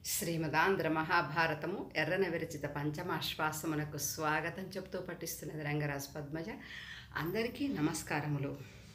శ్రీమదాంధ్ర మహాభారతము ఎర్రన విరచిత పంచమాశ్వాసమునకు స్వాగతం చెప్తూ పఠిస్తున్నది రంగరాజు పద్మజ అందరికీ నమస్కారములు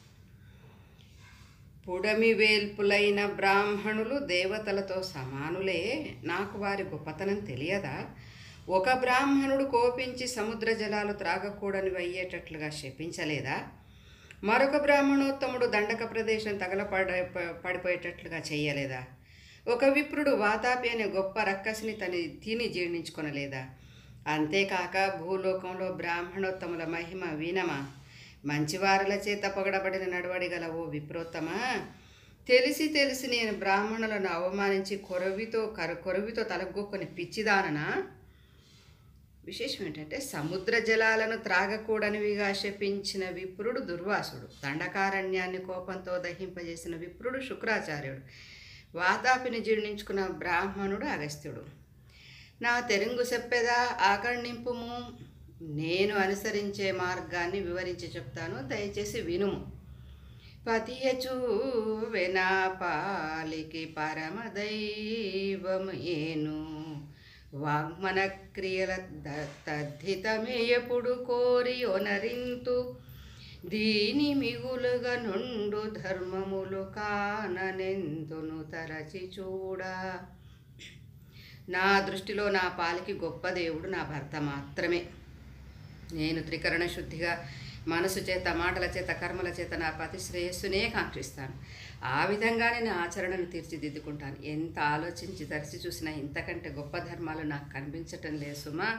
పుడమి వేల్పులైన బ్రాహ్మణులు దేవతలతో సమానులే నాకు వారి గొప్పతనం తెలియదా ఒక బ్రాహ్మణుడు కోపించి సముద్ర జలాలు త్రాగకూడని అయ్యేటట్లుగా శపించలేదా మరొక బ్రాహ్మణోత్తముడు దండక ప్రదేశం తగలపడ పడిపోయేటట్లుగా చెయ్యలేదా ఒక విప్రుడు వాతాపి అనే గొప్ప రక్కసిని తని తిని జీర్ణించుకొనలేదా అంతేకాక భూలోకంలో బ్రాహ్మణోత్తముల మహిమ వీనమా మంచివారుల చేత పొగడబడిన నడవడి గల ఓ విప్రోత్తమా తెలిసి తెలిసి నేను బ్రాహ్మణులను అవమానించి కొరవితో కర కొరవితో తలగొక్కొని పిచ్చిదాననా విశేషం ఏంటంటే సముద్ర జలాలను త్రాగకూడనివిగా శపించిన విప్రుడు దుర్వాసుడు దండకారణ్యాన్ని కోపంతో దహింపజేసిన విప్రుడు శుక్రాచార్యుడు వాతాపిని జీర్ణించుకున్న బ్రాహ్మణుడు అగస్త్యుడు నా తెరుంగు చెప్పేదా ఆకర్ణింపుము నేను అనుసరించే మార్గాన్ని వివరించి చెప్తాను దయచేసి వినుము పతియచు వెనా పాలికి పరమ దైవము ఏను వాగ్మన క్రియల తద్ధితమేయపుడు కోరి ఒనరింతు దీని మిగులుగా నుండు ధర్మములు కాననెందును తరచి చూడా నా దృష్టిలో నా పాలికి గొప్ప దేవుడు నా భర్త మాత్రమే నేను త్రికరణ శుద్ధిగా మనసు చేత మాటల చేత కర్మల చేత నా పతి శ్రేయస్సునే కాంక్షిస్తాను ఆ విధంగానే నా ఆచరణను తీర్చిదిద్దుకుంటాను ఎంత ఆలోచించి తరిచి చూసినా ఇంతకంటే గొప్ప ధర్మాలు నాకు కనిపించటం లేదు సుమా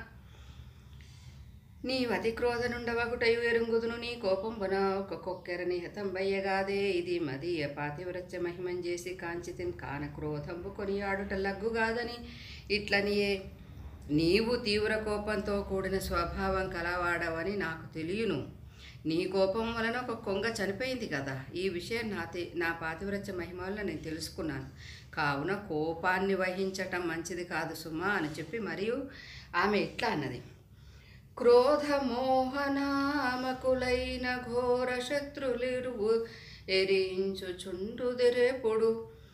నీ అతి క్రోధనుండవగుటయు ఎరుంగుదును నీ కోపం బున ఒక కొక్కెర నిహతం బయ్యగాదే ఇది మదీయ పాతివ్రత్య మహిమం చేసి కాంచితిన్ కాన క్రోధంబు కొనియాడుట లగ్గుగాదని ఇట్లనియే నీవు తీవ్ర కోపంతో కూడిన స్వభావం కలవాడవని నాకు తెలియను నీ కోపం వలన ఒక కొంగ చనిపోయింది కదా ఈ విషయం నా తే నా పాతివ్రత్య మహిమ వల్ల నేను తెలుసుకున్నాను కావున కోపాన్ని వహించటం మంచిది కాదు సుమా అని చెప్పి మరియు ఆమె ఇట్లా అన్నది క్రోధమోహనామకులైన ఘోర శత్రులిరువు ఎరించుచుండుదిరేపుడు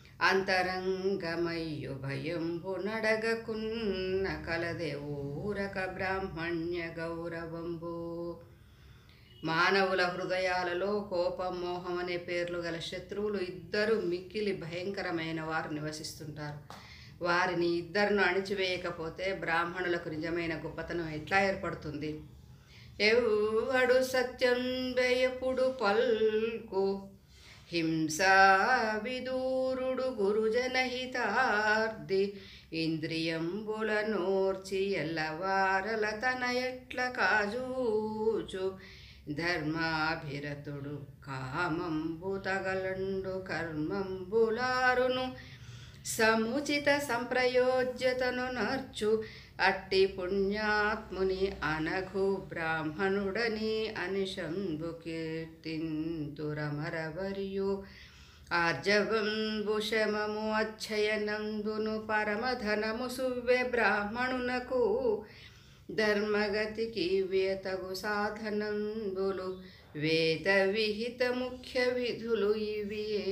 అంతరంగమయ్యు భయంబు నడగకున్న కలదే ఊరక బ్రాహ్మణ్య గౌరవంబు మానవుల హృదయాలలో కోపం మోహం అనే పేర్లు గల శత్రువులు ఇద్దరు మిక్కిలి భయంకరమైన వారు నివసిస్తుంటారు వారిని ఇద్దరును అణిచివేయకపోతే బ్రాహ్మణులకు నిజమైన గొప్పతనం ఎట్లా ఏర్పడుతుంది ఎవడు సత్యం వేయపుడు పల్కు హింసా విదూరుడు గురుజనహితార్ది ఇంద్రియంబుల నోర్చి ఎల్లవారల తన ఎట్ల కాజూచు ధర్మాభిరతుడు కామంబు తగలండు కర్మంబులారును సముచిత సంప్రయోజ్యతను నర్చు అట్టి పుణ్యాత్ముని అనఘు బ్రాహ్మణుడని అనిశంబు కీర్తింతురమరవర్యు ఆర్జవంబు శమము అచ్చయనంబును పరమధనము సువ్వె బ్రాహ్మణునకు ధర్మగతికి వేతగు సాధనంబులు వేద విహిత ముఖ్య విధులు ఇవియే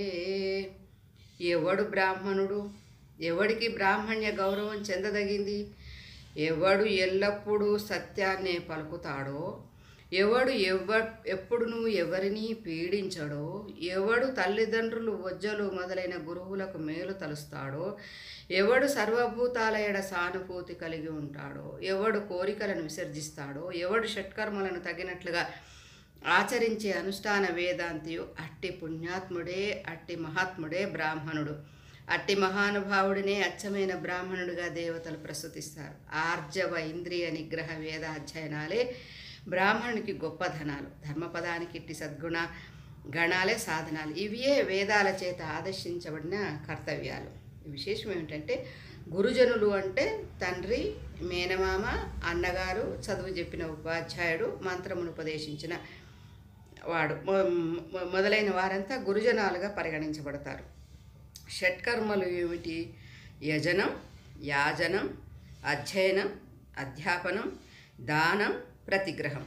ఎవడు బ్రాహ్మణుడు ఎవడికి బ్రాహ్మణ్య గౌరవం చెందదగింది ఎవడు ఎల్లప్పుడూ సత్యాన్నే పలుకుతాడో ఎవడు ఎవ ఎప్పుడును ఎవరిని పీడించడో ఎవడు తల్లిదండ్రులు వజ్జలు మొదలైన గురువులకు మేలు తలుస్తాడో ఎవడు సర్వభూతాల ఎడ సానుభూతి కలిగి ఉంటాడో ఎవడు కోరికలను విసర్జిస్తాడో ఎవడు షట్కర్మలను తగినట్లుగా ఆచరించే అనుష్ఠాన వేదాంతియు అట్టి పుణ్యాత్ముడే అట్టి మహాత్ముడే బ్రాహ్మణుడు అట్టి మహానుభావుడినే అచ్చమైన బ్రాహ్మణుడిగా దేవతలు ప్రస్తుతిస్తారు ఆర్జవ ఇంద్రియ నిగ్రహ వేదాధ్యయనాలే బ్రాహ్మణునికి గొప్ప ధనాలు ధర్మపదానికి ఇట్టి సద్గుణ గణాలే సాధనాలు ఇవియే వేదాల చేత ఆదర్శించబడిన కర్తవ్యాలు విశేషం ఏమిటంటే గురుజనులు అంటే తండ్రి మేనమామ అన్నగారు చదువు చెప్పిన ఉపాధ్యాయుడు మంత్రమును ఉపదేశించిన వాడు మొదలైన వారంతా గురుజనాలుగా పరిగణించబడతారు షట్కర్మలు ఏమిటి యజనం యాజనం అధ్యయనం అధ్యాపనం దానం ప్రతిగ్రహం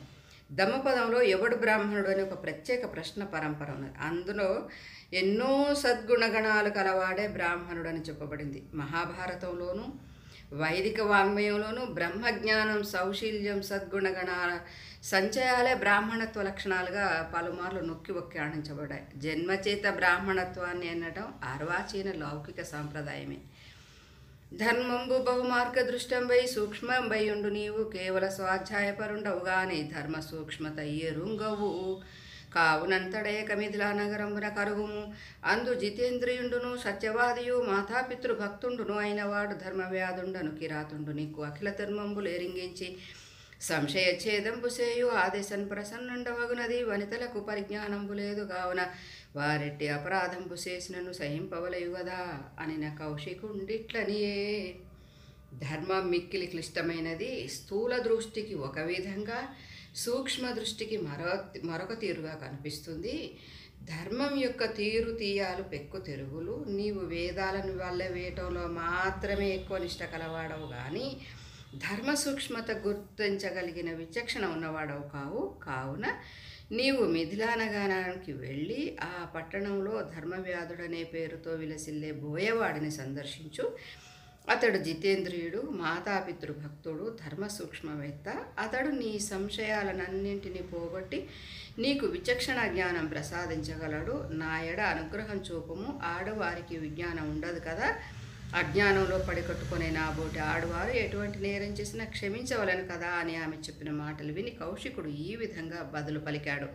ధమ్మపదంలో ఎవడు బ్రాహ్మణుడు అనే ఒక ప్రత్యేక ప్రశ్న పరంపర ఉన్నది అందులో ఎన్నో సద్గుణగణాలు కలవాడే బ్రాహ్మణుడు అని చెప్పబడింది మహాభారతంలోనూ వైదిక వాంగ్మయంలోనూ బ్రహ్మజ్ఞానం సౌశీల్యం సద్గుణగణాల సంచయాలే బ్రాహ్మణత్వ లక్షణాలుగా పలుమార్లు నొక్కి ఒక్కాణించబడ్డాయి జన్మచేత బ్రాహ్మణత్వాన్ని అనడం అర్వాచీన లౌకిక సాంప్రదాయమే ధర్మంబు బహుమార్గ దృష్టంబై సూక్ష్మంబై ఉండు నీవు కేవల స్వాధ్యాయపరుండవు గాని ధర్మ సూక్ష్మత ఎరుంగవు కావునంతడేక మిథిలా నగరమున కరుగుము అందు జితేంద్రియుండును సత్యవాదియు మాతాపితృ భక్తుండును అయినవాడు ధర్మవ్యాధుండను కిరాతుండు నీకు అఖిల ధర్మంబులు ఎరింగించి సంశయ ఛేదంబు సేయు ఆదేశం ప్రసన్నుండవగునది వనితలకు పరిజ్ఞానంబు లేదు కావున వారెట్టి అపరాధంబు చేసినను సహింపవలయు గదా అనిన కౌశికుండిట్లనియే ధర్మం మిక్కిలి క్లిష్టమైనది స్థూల దృష్టికి ఒక విధంగా సూక్ష్మ దృష్టికి మరో మరొక తీరుగా కనిపిస్తుంది ధర్మం యొక్క తీరు తీయాలు పెక్కు తెరుగులు నీవు వేదాలను వల్ల వేయటంలో మాత్రమే ఎక్కువ నిష్ట కలవాడవు కానీ ధర్మ సూక్ష్మత గుర్తించగలిగిన విచక్షణ ఉన్నవాడవు కావు కావున నీవు మిథిలా నగరానికి వెళ్ళి ఆ పట్టణంలో ధర్మవ్యాధుడనే పేరుతో విలసిల్లే బోయవాడిని సందర్శించు అతడు జితేంద్రియుడు మాతాపితృ భక్తుడు ధర్మ సూక్ష్మవేత్త అతడు నీ సంశయాలనన్నింటినీ పోగొట్టి నీకు విచక్షణ జ్ఞానం ప్రసాదించగలడు నా ఎడ అనుగ్రహం చూపము ఆడవారికి విజ్ఞానం ఉండదు కదా అజ్ఞానంలో పడికట్టుకునే నాబోటి ఆడవారు ఎటువంటి నేరం చేసినా క్షమించవలను కదా అని ఆమె చెప్పిన మాటలు విని కౌశికుడు ఈ విధంగా బదులు పలికాడు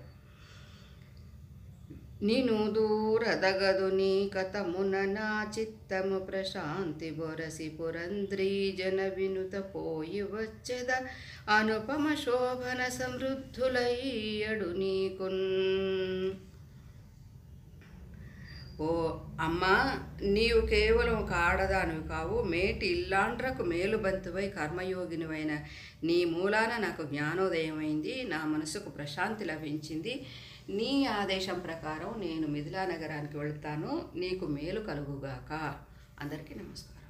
నిను దూరదగదు నీ కథమున నా చిత్తము ప్రశాంతి బొరసి పురంద్రీ జన వినుత పోయి వచ్చెద అనుపమ శోభన సమృద్ధులయ్యడు నీకున్ ఓ అమ్మా నీవు కేవలం ఒక ఆడదానివి కావు మేటి ఇల్లాండ్రకు మేలుబంతువై కర్మయోగినివైన నీ మూలాన నాకు జ్ఞానోదయమైంది నా మనసుకు ప్రశాంతి లభించింది నీ ఆదేశం ప్రకారం నేను మిథిలా నగరానికి వెళ్తాను నీకు మేలు కలుగుగాక అందరికీ నమస్కారం